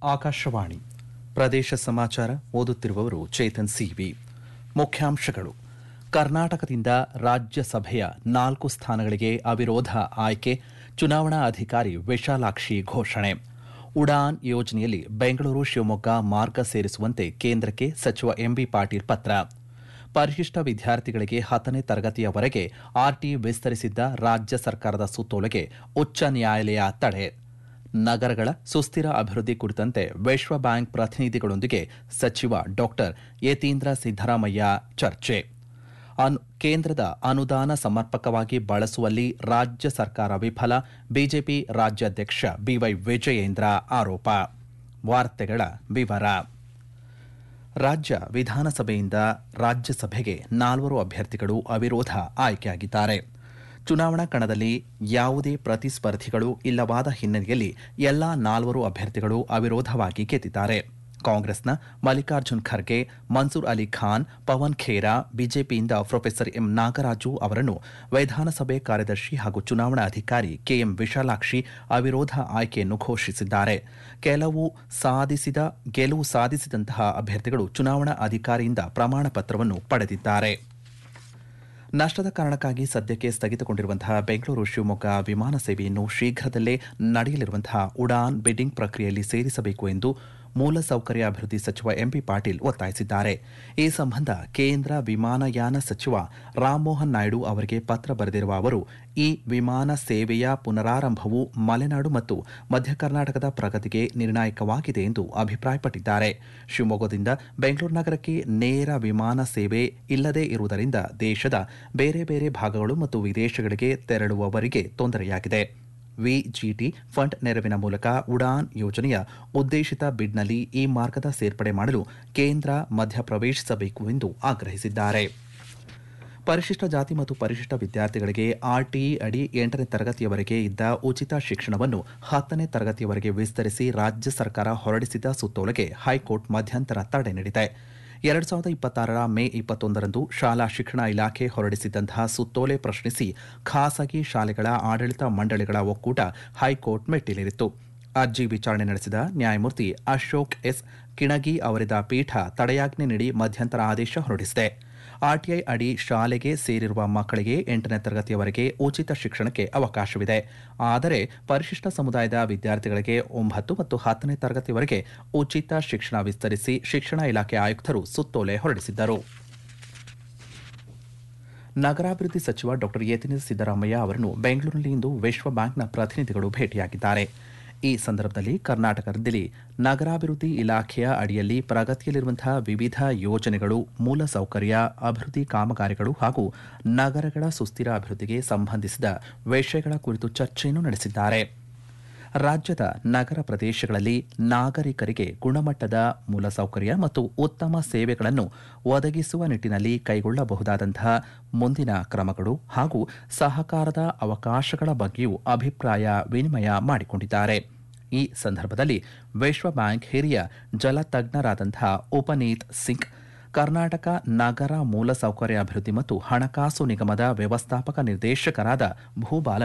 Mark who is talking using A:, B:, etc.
A: ಆಕಾಶವಾಣಿ ಪ್ರದೇಶ ಸಮಾಚಾರ ಓದುತ್ತಿರುವವರು ಚೇತನ್ ಸಿವಿ ಮುಖ್ಯಾಂಶಗಳು ಕರ್ನಾಟಕದಿಂದ ರಾಜ್ಯಸಭೆಯ ನಾಲ್ಕು ಸ್ಥಾನಗಳಿಗೆ ಅವಿರೋಧ ಆಯ್ಕೆ ಚುನಾವಣಾ ಅಧಿಕಾರಿ ವಿಶಾಲಾಕ್ಷಿ ಘೋಷಣೆ ಉಡಾನ್ ಯೋಜನೆಯಲ್ಲಿ ಬೆಂಗಳೂರು ಶಿವಮೊಗ್ಗ ಮಾರ್ಗ ಸೇರಿಸುವಂತೆ ಕೇಂದ್ರಕ್ಕೆ ಸಚಿವ ಎಂಬಿ ಪಾಟೀಲ್ ಪತ್ರ ಪರಿಶಿಷ್ಟ ವಿದ್ಯಾರ್ಥಿಗಳಿಗೆ ಹತ್ತನೇ ತರಗತಿಯವರೆಗೆ ಆರ್ಟಿ ವಿಸ್ತರಿಸಿದ್ದ ರಾಜ್ಯ ಸರ್ಕಾರದ ಸುತ್ತೋಲೆಗೆ ಉಚ್ಚ ನ್ಯಾಯಾಲಯ ತಡೆ ನಗರಗಳ ಸುಸ್ಥಿರ ಅಭಿವೃದ್ಧಿ ಕುರಿತಂತೆ ವಿಶ್ವ ಬ್ಯಾಂಕ್ ಪ್ರತಿನಿಧಿಗಳೊಂದಿಗೆ ಸಚಿವ ಡಾಕ್ಟರ್ ಯತೀಂದ್ರ ಸಿದ್ದರಾಮಯ್ಯ ಚರ್ಚೆ ಅನು ಕೇಂದ್ರದ ಅನುದಾನ ಸಮರ್ಪಕವಾಗಿ ಬಳಸುವಲ್ಲಿ ರಾಜ್ಯ ಸರ್ಕಾರ ವಿಫಲ ಬಿಜೆಪಿ ರಾಜ್ಯಾಧ್ಯಕ್ಷ ಬಿವೈ ವಿಜಯೇಂದ್ರ ಆರೋಪ ವಾರ್ತೆಗಳ ವಿವರ ರಾಜ್ಯ ವಿಧಾನಸಭೆಯಿಂದ ರಾಜ್ಯಸಭೆಗೆ ನಾಲ್ವರು ಅಭ್ಯರ್ಥಿಗಳು ಅವಿರೋಧ ಆಯ್ಕೆಯಾಗಿದ್ದಾರೆ ಚುನಾವಣಾ ಕಣದಲ್ಲಿ ಯಾವುದೇ ಪ್ರತಿಸ್ಪರ್ಧಿಗಳು ಇಲ್ಲವಾದ ಹಿನ್ನೆಲೆಯಲ್ಲಿ ಎಲ್ಲಾ ನಾಲ್ವರು ಅಭ್ಯರ್ಥಿಗಳು ಅವಿರೋಧವಾಗಿ ಗೆದ್ದಿದ್ದಾರೆ ಕಾಂಗ್ರೆಸ್ನ ಮಲ್ಲಿಕಾರ್ಜುನ್ ಖರ್ಗೆ ಮನ್ಸೂರ್ ಅಲಿ ಖಾನ್ ಪವನ್ ಖೇರಾ ಬಿಜೆಪಿಯಿಂದ ಪ್ರೊಫೆಸರ್ ಎಂ ನಾಗರಾಜು ಅವರನ್ನು ವಿಧಾನಸಭೆ ಕಾರ್ಯದರ್ಶಿ ಹಾಗೂ ಚುನಾವಣಾ ಅಧಿಕಾರಿ ಕೆಎಂ ವಿಶಾಲಾಕ್ಷಿ ಅವಿರೋಧ ಆಯ್ಕೆಯನ್ನು ಘೋಷಿಸಿದ್ದಾರೆ ಕೆಲವು ಸಾಧಿಸಿದ ಗೆಲುವು ಸಾಧಿಸಿದಂತಹ ಅಭ್ಯರ್ಥಿಗಳು ಚುನಾವಣಾ ಅಧಿಕಾರಿಯಿಂದ ಪ್ರಮಾಣ ಪತ್ರವನ್ನು ಪಡೆದಿದ್ದಾರೆ ನಷ್ಟದ ಕಾರಣಕ್ಕಾಗಿ ಸದ್ಯಕ್ಕೆ ಸ್ಥಗಿತಗೊಂಡಿರುವಂತಹ ಬೆಂಗಳೂರು ಶಿವಮೊಗ್ಗ ವಿಮಾನ ಸೇವೆಯನ್ನು ಶೀಘ್ರದಲ್ಲೇ ನಡೆಯಲಿರುವಂತಹ ಉಡಾನ್ ಬಿಡ್ಡಿಂಗ್ ಪ್ರಕ್ರಿಯೆಯಲ್ಲಿ ಸೇರಿಸಬೇಕು ಎಂದು ಮೂಲಸೌಕರ್ಯ ಅಭಿವೃದ್ಧಿ ಸಚಿವ ಎಂಪಿ ಪಾಟೀಲ್ ಒತ್ತಾಯಿಸಿದ್ದಾರೆ ಈ ಸಂಬಂಧ ಕೇಂದ್ರ ವಿಮಾನಯಾನ ಸಚಿವ ರಾಮ್ಮೋಹನ್ ನಾಯ್ಡು ಅವರಿಗೆ ಪತ್ರ ಬರೆದಿರುವ ಅವರು ಈ ವಿಮಾನ ಸೇವೆಯ ಪುನರಾರಂಭವು ಮಲೆನಾಡು ಮತ್ತು ಮಧ್ಯ ಕರ್ನಾಟಕದ ಪ್ರಗತಿಗೆ ನಿರ್ಣಾಯಕವಾಗಿದೆ ಎಂದು ಅಭಿಪ್ರಾಯಪಟ್ಟಿದ್ದಾರೆ ಶಿವಮೊಗ್ಗದಿಂದ ಬೆಂಗಳೂರು ನಗರಕ್ಕೆ ನೇರ ವಿಮಾನ ಸೇವೆ ಇಲ್ಲದೇ ಇರುವುದರಿಂದ ದೇಶದ ಬೇರೆ ಬೇರೆ ಭಾಗಗಳು ಮತ್ತು ವಿದೇಶಗಳಿಗೆ ತೆರಳುವವರಿಗೆ ತೊಂದರೆಯಾಗಿದೆ ವಿಜಿಟಿ ಫಂಡ್ ನೆರವಿನ ಮೂಲಕ ಉಡಾನ್ ಯೋಜನೆಯ ಉದ್ದೇಶಿತ ಬಿಡ್ನಲ್ಲಿ ಈ ಮಾರ್ಗದ ಸೇರ್ಪಡೆ ಮಾಡಲು ಕೇಂದ್ರ ಮಧ್ಯಪ್ರವೇಶಿಸಬೇಕು ಎಂದು ಆಗ್ರಹಿಸಿದ್ದಾರೆ ಪರಿಶಿಷ್ಟ ಜಾತಿ ಮತ್ತು ಪರಿಶಿಷ್ಟ ವಿದ್ಯಾರ್ಥಿಗಳಿಗೆ ಆರ್ಟಿಇ ಅಡಿ ಎಂಟನೇ ತರಗತಿಯವರೆಗೆ ಇದ್ದ ಉಚಿತ ಶಿಕ್ಷಣವನ್ನು ಹತ್ತನೇ ತರಗತಿಯವರೆಗೆ ವಿಸ್ತರಿಸಿ ರಾಜ್ಯ ಸರ್ಕಾರ ಹೊರಡಿಸಿದ ಸುತ್ತೋಲೆಗೆ ಹೈಕೋರ್ಟ್ ಮಧ್ಯಂತರ ತಡೆ ನೀಡಿದೆ ಎರಡು ಸಾವಿರದ ಇಪ್ಪತ್ತಾರರ ಮೇ ಇಪ್ಪತ್ತೊಂದರಂದು ಶಾಲಾ ಶಿಕ್ಷಣ ಇಲಾಖೆ ಹೊರಡಿಸಿದ್ದಂತಹ ಸುತ್ತೋಲೆ ಪ್ರಶ್ನಿಸಿ ಖಾಸಗಿ ಶಾಲೆಗಳ ಆಡಳಿತ ಮಂಡಳಿಗಳ ಒಕ್ಕೂಟ ಹೈಕೋರ್ಟ್ ಮೆಟ್ಟಿಲೇರಿತ್ತು ಅರ್ಜಿ ವಿಚಾರಣೆ ನಡೆಸಿದ ನ್ಯಾಯಮೂರ್ತಿ ಅಶೋಕ್ ಎಸ್ ಕಿಣಗಿ ಅವರಿದ್ದ ಪೀಠ ತಡೆಯಾಜ್ಞೆ ನೀಡಿ ಮಧ್ಯಂತರ ಆದೇಶ ಹೊರಡಿಸಿದೆ ಆರ್ಟಿಐ ಅಡಿ ಶಾಲೆಗೆ ಸೇರಿರುವ ಮಕ್ಕಳಿಗೆ ಎಂಟನೇ ತರಗತಿಯವರೆಗೆ ಉಚಿತ ಶಿಕ್ಷಣಕ್ಕೆ ಅವಕಾಶವಿದೆ ಆದರೆ ಪರಿಶಿಷ್ಟ ಸಮುದಾಯದ ವಿದ್ಯಾರ್ಥಿಗಳಿಗೆ ಒಂಬತ್ತು ಮತ್ತು ಹತ್ತನೇ ತರಗತಿವರೆಗೆ ಉಚಿತ ಶಿಕ್ಷಣ ವಿಸ್ತರಿಸಿ ಶಿಕ್ಷಣ ಇಲಾಖೆ ಆಯುಕ್ತರು ಸುತ್ತೋಲೆ ಹೊರಡಿಸಿದ್ದರು ನಗರಾಭಿವೃದ್ಧಿ ಸಚಿವ ಡಾಕ್ಟರ್ ಯತೀಂದ್ರ ಸಿದ್ದರಾಮಯ್ಯ ಅವರನ್ನು ಬೆಂಗಳೂರಿನಲ್ಲಿಂದು ವಿಶ್ವ ಬ್ಯಾಂಕ್ನ ಪ್ರತಿನಿಧಿಗಳು ಭೇಟಿಯಾಗಿದ್ದಾರೆ ಈ ಸಂದರ್ಭದಲ್ಲಿ ಕರ್ನಾಟಕದಲ್ಲಿ ನಗರಾಭಿವೃದ್ಧಿ ಇಲಾಖೆಯ ಅಡಿಯಲ್ಲಿ ಪ್ರಗತಿಯಲ್ಲಿರುವಂತಹ ವಿವಿಧ ಯೋಜನೆಗಳು ಮೂಲಸೌಕರ್ಯ ಅಭಿವೃದ್ಧಿ ಕಾಮಗಾರಿಗಳು ಹಾಗೂ ನಗರಗಳ ಸುಸ್ಥಿರ ಅಭಿವೃದ್ಧಿಗೆ ಸಂಬಂಧಿಸಿದ ವಿಷಯಗಳ ಕುರಿತು ಚರ್ಚೆಯನ್ನು ನಡೆಸಿದ್ದಾರೆ ರಾಜ್ಯದ ನಗರ ಪ್ರದೇಶಗಳಲ್ಲಿ ನಾಗರಿಕರಿಗೆ ಗುಣಮಟ್ಟದ ಮೂಲಸೌಕರ್ಯ ಮತ್ತು ಉತ್ತಮ ಸೇವೆಗಳನ್ನು ಒದಗಿಸುವ ನಿಟ್ಟಿನಲ್ಲಿ ಕೈಗೊಳ್ಳಬಹುದಾದಂತಹ ಮುಂದಿನ ಕ್ರಮಗಳು ಹಾಗೂ ಸಹಕಾರದ ಅವಕಾಶಗಳ ಬಗ್ಗೆಯೂ ಅಭಿಪ್ರಾಯ ವಿನಿಮಯ ಮಾಡಿಕೊಂಡಿದ್ದಾರೆ ಈ ಸಂದರ್ಭದಲ್ಲಿ ವಿಶ್ವ ಬ್ಯಾಂಕ್ ಹಿರಿಯ ಜಲತಜ್ಞರಾದಂತಹ ಉಪನೀತ್ ಸಿಂಗ್ ಕರ್ನಾಟಕ ನಗರ ಮೂಲಸೌಕರ್ಯ ಅಭಿವೃದ್ಧಿ ಮತ್ತು ಹಣಕಾಸು ನಿಗಮದ ವ್ಯವಸ್ಥಾಪಕ ನಿರ್ದೇಶಕರಾದ ಭೂಬಾಲನ್